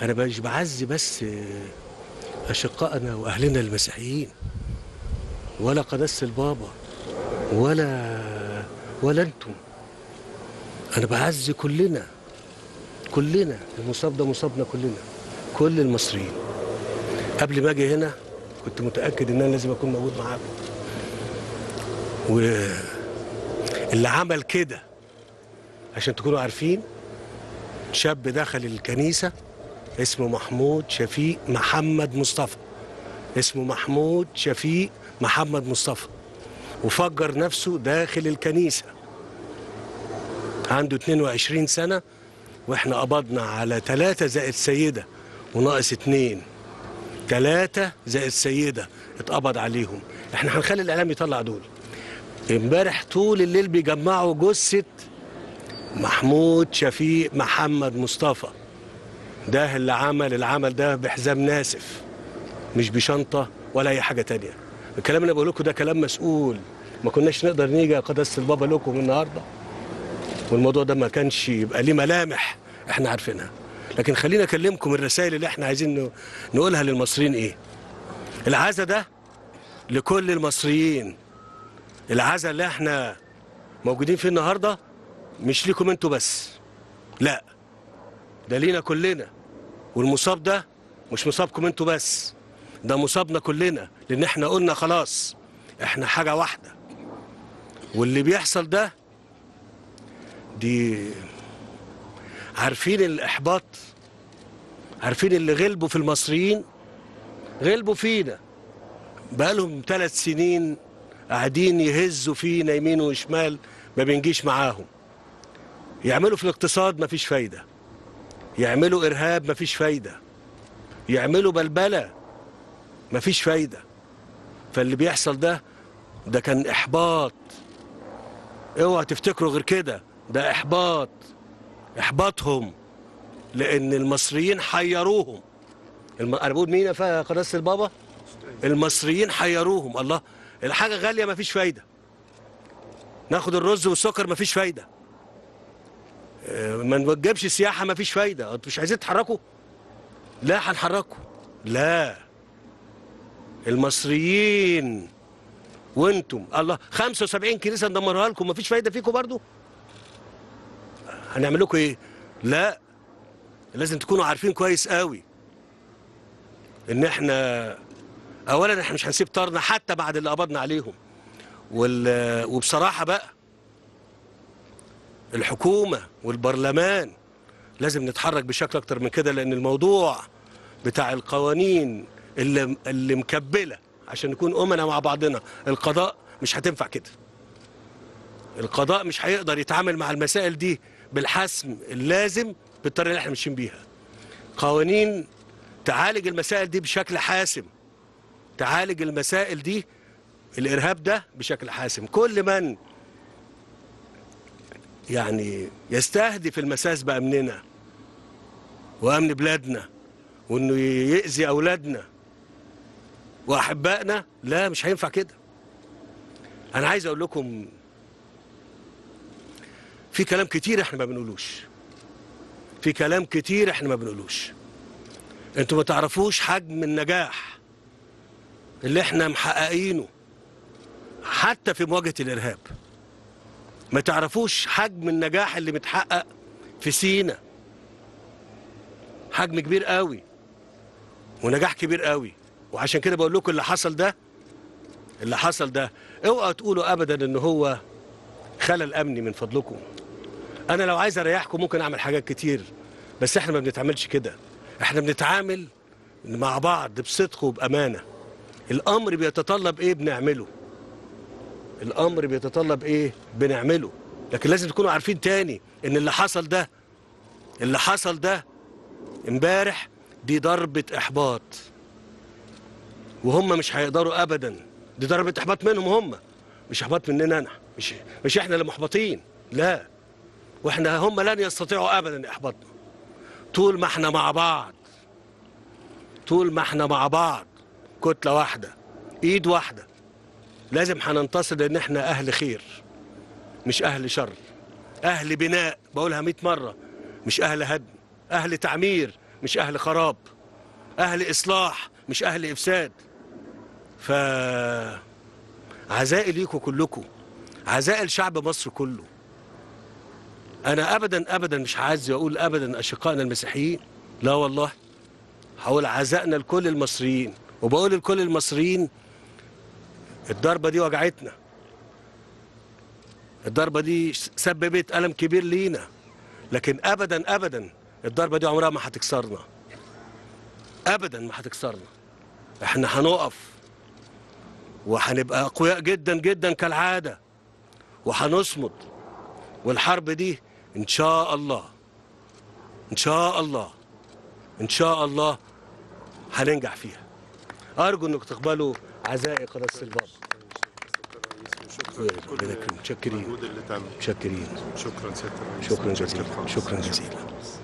انا مش بعزي بس اشقائنا واهلنا المسيحيين ولا قداسه البابا ولا ولا انتم انا بعزي كلنا كلنا المصاب ده مصابنا كلنا كل المصريين قبل ما اجي هنا كنت متاكد ان انا لازم اكون موجود معاكم واللي عمل كده عشان تكونوا عارفين شاب دخل الكنيسه اسمه محمود شفيق محمد مصطفى اسمه محمود شفيق محمد مصطفى وفجر نفسه داخل الكنيسة عنده 22 سنة واحنا قبضنا على ثلاثة زائد سيدة وناقص اتنين ثلاثة زائد سيدة اتقبض عليهم احنا هنخلي الاعلام يطلع دول امبارح طول الليل بيجمعوا جثة محمود شفيق محمد مصطفى ده اللي عمل العمل ده بحزام ناسف مش بشنطة ولا أي حاجة تانية الكلام اللي بقول لكم ده كلام مسؤول ما كناش نقدر نيجي قداسة البابا لكم النهاردة والموضوع ده ما كانش يبقى ليه ملامح احنا عارفينها لكن خلينا اكلمكم الرسائل اللي احنا عايزين نقولها للمصريين ايه العزا ده لكل المصريين العزا اللي احنا موجودين فيه النهارده مش ليكم انتوا بس لا ده لينا كلنا والمصاب ده مش مصابكم انتوا بس ده مصابنا كلنا لان احنا قلنا خلاص احنا حاجة واحدة واللي بيحصل ده دي عارفين الاحباط عارفين اللي غلبوا في المصريين غلبوا فينا بقالهم ثلاث سنين قاعدين يهزوا فينا يمين وشمال ما بنجيش معاهم يعملوا في الاقتصاد مفيش فايده يعملوا ارهاب مفيش فايده يعملوا بلبله مفيش فايده فاللي بيحصل ده ده كان احباط اوعى تفتكروا غير كده ده احباط احباطهم لان المصريين حيروهم الم... انا بقول مين يا قداسه البابا المصريين حيروهم الله الحاجه غاليه مفيش فايده ناخد الرز والسكر مفيش فايده ما نوجبش سياحة ما فيش فايدة انتوا مش عايزين تتحركوا لا هنحركوا لا المصريين وانتم الله 75 كنيسة ندمرها لكم ما فيش فايدة فيكم برضو هنعمل لكم ايه لا لازم تكونوا عارفين كويس قوي ان احنا اولا احنا مش هنسيب طارنا حتى بعد اللي قبضنا عليهم وال... وبصراحة بقى الحكومة والبرلمان لازم نتحرك بشكل أكتر من كده لأن الموضوع بتاع القوانين اللي, اللي مكبلة عشان نكون أمنا مع بعضنا القضاء مش هتنفع كده القضاء مش هيقدر يتعامل مع المسائل دي بالحسم اللازم بالطريقة اللي احنا ماشيين بيها قوانين تعالج المسائل دي بشكل حاسم تعالج المسائل دي الإرهاب ده بشكل حاسم كل من يعني يستهدف المساس بأمننا وأمن بلادنا وإنه يأذي أولادنا وأحبائنا لا مش هينفع كده أنا عايز أقول لكم في كلام كتير إحنا ما بنقولوش في كلام كتير إحنا ما بنقولوش أنتوا ما تعرفوش حجم النجاح اللي إحنا محققينه حتى في مواجهة الإرهاب ما تعرفوش حجم النجاح اللي متحقق في سينا حجم كبير قوي ونجاح كبير قوي وعشان كده بقول لكم اللي حصل ده اللي حصل ده اوعوا تقولوا ابدا ان هو خلل امني من فضلكم انا لو عايز اريحكم ممكن اعمل حاجات كتير بس احنا ما بنتعاملش كده احنا بنتعامل مع بعض بصدق وبامانه الامر بيتطلب ايه بنعمله الامر بيتطلب ايه بنعمله لكن لازم تكونوا عارفين تاني ان اللي حصل ده اللي حصل ده امبارح دي ضربة احباط وهم مش هيقدروا ابدا دي ضربة احباط منهم هم مش احباط مننا انا مش مش احنا اللي محبطين لا واحنا هم لن يستطيعوا ابدا احباطنا طول ما احنا مع بعض طول ما احنا مع بعض كتلة واحدة ايد واحدة لازم هننتصر لان احنا اهل خير مش اهل شر اهل بناء بقولها 100 مره مش اهل هدم اهل تعمير مش اهل خراب اهل اصلاح مش اهل افساد ف عزائي ليكم كلكم عزائي لشعب مصر كله انا ابدا ابدا مش هعزي واقول ابدا اشقائنا المسيحيين لا والله هقول عزائنا لكل المصريين وبقول لكل المصريين الضربه دي وجعتنا الضربه دي سببت الم كبير لينا لكن ابدا ابدا الضربه دي عمرها ما هتكسرنا ابدا ما هتكسرنا احنا هنقف وهنبقى اقوياء جدا جدا كالعاده وهنصمد والحرب دي ان شاء الله ان شاء الله ان شاء الله هننجح فيها ارجو انكم تقبلوا عزائي قداسه البابا ربنا يكرمك. متشكرين المجهود اللي تم متشكرين شكرا سياده الرئيس شكرا متشكر جزيلا خالص. شكرا جزيلا